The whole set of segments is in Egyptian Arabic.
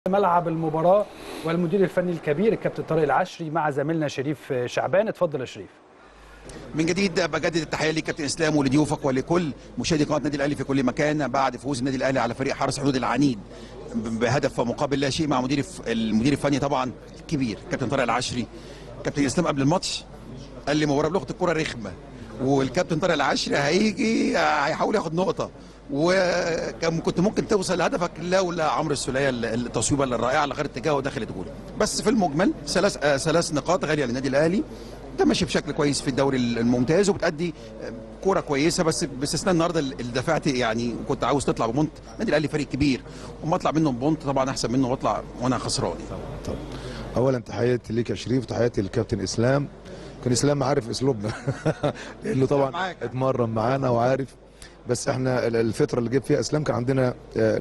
ملعب المباراة والمدير الفني الكبير الكابتن طارق العشري مع زميلنا شريف شعبان اتفضل يا شريف من جديد بجدد التحيه لكابتن اسلام ولضيوفك ولكل مشاهدي قناه النادي الاهلي في كل مكان بعد فوز النادي الاهلي على فريق حرس حدود العنيد بهدف مقابل لا شيء مع مدير المدير الفني طبعا الكبير كابتن طارق العشري كابتن اسلام قبل الماتش قال لي مباراه بلغه الكره رخمه والكابتن طارق العشري هيجي هيحاول ياخد نقطه وكان كنت ممكن توصل لهدفك لولا عمرو السوليه التصويبه الرائعه اللي غيرت اتجاهه ودخلت جول بس في المجمل ثلاث ثلاث نقاط غاليه للنادي الاهلي انت ماشي بشكل كويس في الدوري الممتاز وبتأدي كوره كويسه بس باستثناء النهارده اللي دفعت يعني كنت عاوز تطلع ببونت النادي الاهلي فريق كبير وما اطلع منه بونت طبعا احسن منه واطلع وانا خسران طبعا اولا تحياتي ليك يا شريف وتحياتي للكابتن اسلام كان اسلام عارف اسلوبنا لانه طبعا اتمرن معانا وعارف بس احنا الفتره اللي جيب فيها اسلام كان عندنا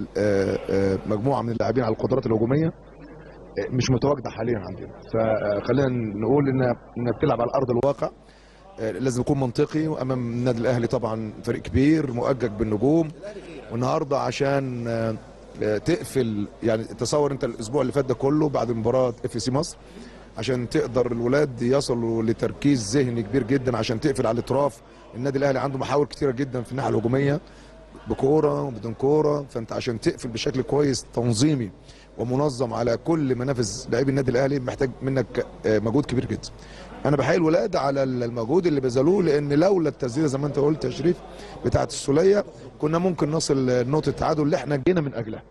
مجموعه من اللاعبين على القدرات الهجوميه مش متواجده حاليا عندنا فخلينا نقول ان انك بتلعب على ارض الواقع لازم يكون منطقي وامام النادي الاهلي طبعا فريق كبير مؤجج بالنجوم والنهارده عشان تقفل يعني تصور انت الاسبوع اللي فات ده كله بعد مباراه اف سي مصر عشان تقدر الولاد يصلوا لتركيز ذهني كبير جدا عشان تقفل على الاطراف النادي الاهلي عنده محاور كتيره جدا في الناحيه الهجوميه بكوره وبدون كوره فانت عشان تقفل بشكل كويس تنظيمي ومنظم على كل منافذ لاعبي النادي الاهلي محتاج منك مجهود كبير جدا انا بحيي الولاد على المجهود اللي بذلوه لان لولا التسديده زي ما انت قلت يا شريف بتاعه السوليه كنا ممكن نصل نقطه التعادل اللي احنا جينا من اجلها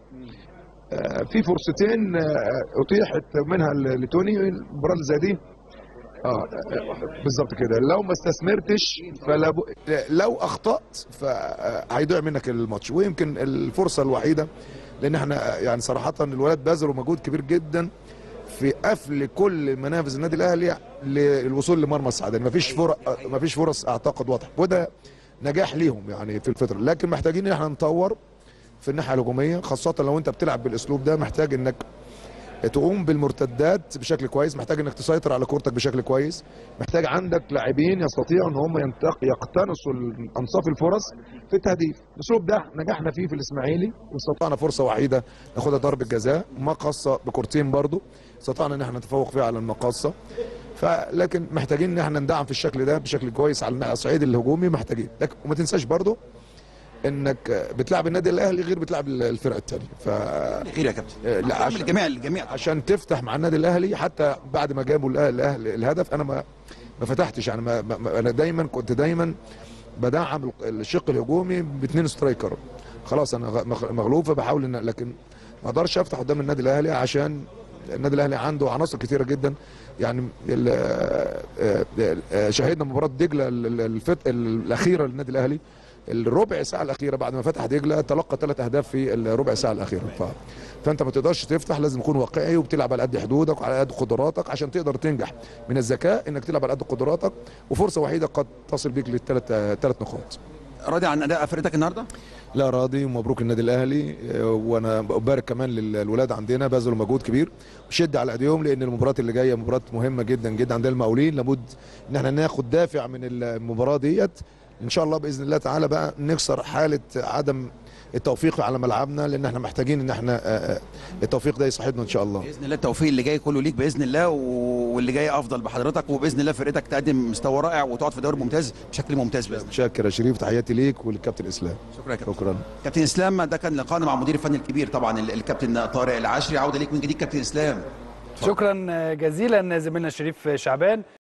في فرصتين اتيحت منها لتوني المباراه اللي زي دي اه بالظبط كده لو ما استثمرتش فلا لو اخطات فهيضيع منك الماتش ويمكن الفرصه الوحيده لان احنا يعني صراحه الولاد بذلوا مجهود كبير جدا في قفل كل منافذ النادي الاهلي للوصول لمرمى السعداني مفيش فرص مفيش فرص اعتقد واضحه وده نجاح ليهم يعني في الفتره لكن محتاجين ان احنا نطور في الناحيه الهجوميه خاصه لو انت بتلعب بالاسلوب ده محتاج انك تقوم بالمرتدات بشكل كويس محتاج انك تسيطر على كورتك بشكل كويس محتاج عندك لاعبين يستطيعوا ان هم يقتنصوا انصاف الفرص في التهديف الاسلوب ده نجحنا فيه في الاسماعيلي واستطعنا فرصه وحيده ناخدها ضربه جزاء مقصه بكورتين برضو استطعنا ان احنا نتفوق فيها على المقاصه فلكن محتاجين ان احنا ندعم في الشكل ده بشكل كويس على الصعيد الهجومي محتاجين لكن وما تنساش برضو انك بتلعب النادي الاهلي غير بتلعب الفرقه الثانيه ف غير يا كابتن لا عشان الجميع الجميع عشان تفتح مع النادي الاهلي حتى بعد ما جابوا الاهلي الهدف انا ما ما فتحتش يعني ما ما انا دايما كنت دايما بدعم الشق الهجومي باثنين سترايكر خلاص انا مغلوب فبحاول ان لكن ما اقدرش افتح قدام النادي الاهلي عشان النادي الاهلي عنده عناصر كثيره جدا يعني شاهدنا مباراه دجله الاخيره للنادي الاهلي الربع ساعه الاخيره بعد ما فتح دجله تلقى ثلاث اهداف في الربع ساعه الاخيره ف... فانت ما تقدرش تفتح لازم تكون واقعي وبتلعب على قد حدودك وعلى قد قدراتك عشان تقدر تنجح من الذكاء انك تلعب على قد قدراتك وفرصه وحيده قد تصل بيك للثلاث ثلاث نقاط راضي عن اداء فرقتك النهارده؟ لا راضي ومبروك النادي الاهلي وانا ببارك كمان للولاد عندنا بذلوا مجهود كبير وشد على ايديهم لان المباراه اللي جايه مباراه مهمه جدا جدا عندنا المقاولين لابد ان احنا ناخد دافع من المباراه ديت ان شاء الله باذن الله تعالى بقى نكسر حاله عدم التوفيق على ملعبنا لان احنا محتاجين ان احنا التوفيق ده يصاحبنا ان شاء الله باذن الله التوفيق اللي جاي كله ليك باذن الله واللي جاي افضل بحضرتك وباذن الله فرقتك تقدم مستوى رائع وتقعد في دوري ممتاز بشكل ممتاز باذن الله شاكر يا شريف تحياتي ليك وللكابتن اسلام شكرا يا كابتن شكرا كابتن اسلام ده كان لقاءنا مع المدير الفني الكبير طبعا الكابتن طارق العشري عوده ليك من جديد كابتن اسلام شكرا جزيلا زميلنا شريف شعبان